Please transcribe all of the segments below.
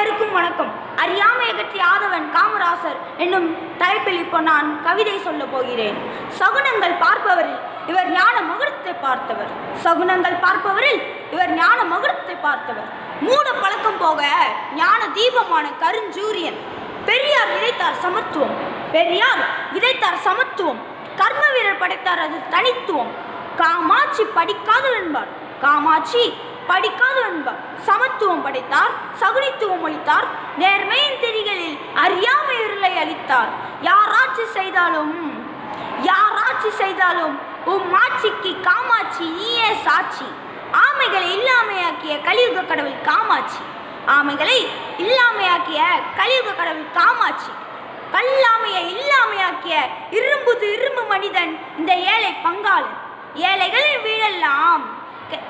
அனைவருக்கும் வணக்கம் அறியாமை அகற்றிய ஆதவன் காமராசர் என்னும் தலைப்பில் இப்போ நான் கவிதை சொல்ல போகிறேன் சகுனங்கள் பார்ப்பவரில் இவர் ஞான மகுடத்தை பார்த்தவர் சகுனங்கள் பார்ப்பவரில் இவர் ஞான மகுடத்தை பார்த்தவர் மூட பழக்கம் போக ஞான தீபமான கருஞ்சூரியன் பெரியார் விதைத்தார் சமத்துவம் பெரியார் விதைத்தார் சமத்துவம் கர்ம வீரர் படைத்தார் அது தனித்துவம் காமாட்சி படிக்காதவள் என்பார் காமாட்சி படிக்காதவள் என்பார் சமத்துவம் படைத்தார் சகுனித்துவம் அளித்தார் நேர்மையின் திரிகளில் அறியாமை இருளை அளித்தார் யார் ஆட்சி செய்தாலும் யார் ஆட்சி செய்தாலும் உம் ஆட்சிக்கு காமாட்சி நீயே சாட்சி ஆமைகளை இல்லாமையாக்கிய கலியுக கடவுள் காமாட்சி ஆமைகளை இல்லாமையாக்கிய கலியுக கடவுள் காமாட்சி கல்லாமையை இல்லாமையாக்கிய இரும்புது இரும்பு மனிதன் இந்த ஏழை பங்காளன் ஏழைகளின் வீடெல்லாம் க-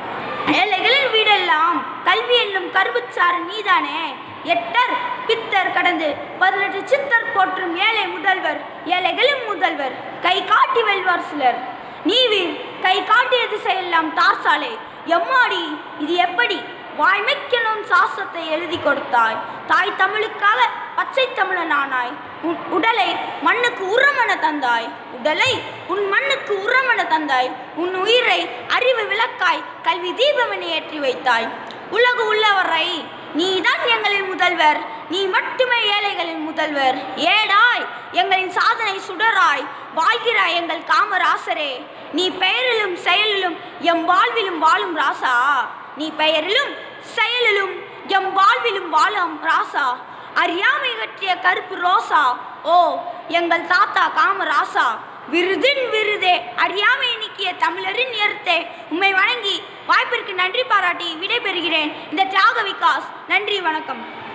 ஏழைகளின் வீடெல்லாம் கல்வி என்னும் கருவுச்சாறு நீதானே எட்டர் பித்தர் கடந்து பதினெட்டு சித்தர் போற்றும் ஏழை முதல்வர் ஏழைகளின் முதல்வர் கை காட்டி வெல்வார் சிலர் நீவீர் கை காட்டியது செய்யலாம் தார்சாலை எம்மாடி இது எப்படி வாய்மைக்கெனும் சாஸ்திரத்தை எழுதி கொடுத்தாய் தாய் தமிழுக்காக பச்சை தமிழனானாய் உன் உடலை மண்ணுக்கு உரமென தந்தாய் உடலை உன் மண்ணுக்கு உரமென தந்தாய் உன் உயிரை அறிவு விளக்காய் கல்வி தீபமென ஏற்றி வைத்தாய் உலகு உள்ளவரை நீதான் எங்களின் முதல்வர் நீ மட்டுமே ஏழைகளின் முதல்வர் ஏடாய் எங்களின் சாதனை சுடராய் வாழ்கிறாய் எங்கள் காமராசரே நீ பெயரிலும் செயலிலும் எம் வாழ்விலும் வாழும் ராசா நீ பெயரிலும் செயலிலும் எம் வாழ்விலும் வாழும் ராசா அறியாமை கற்றிய கருப்பு ரோசா ஓ எங்கள் தாத்தா காமராசா விருதின் விருதே அறியாமை நீக்கிய தமிழரின் ஏர்த்தே உம்மை வணங்கி வாய்ப்பிற்கு நன்றி பாராட்டி விடைபெறுகிறேன் இந்த தியாக விகாஸ் நன்றி வணக்கம்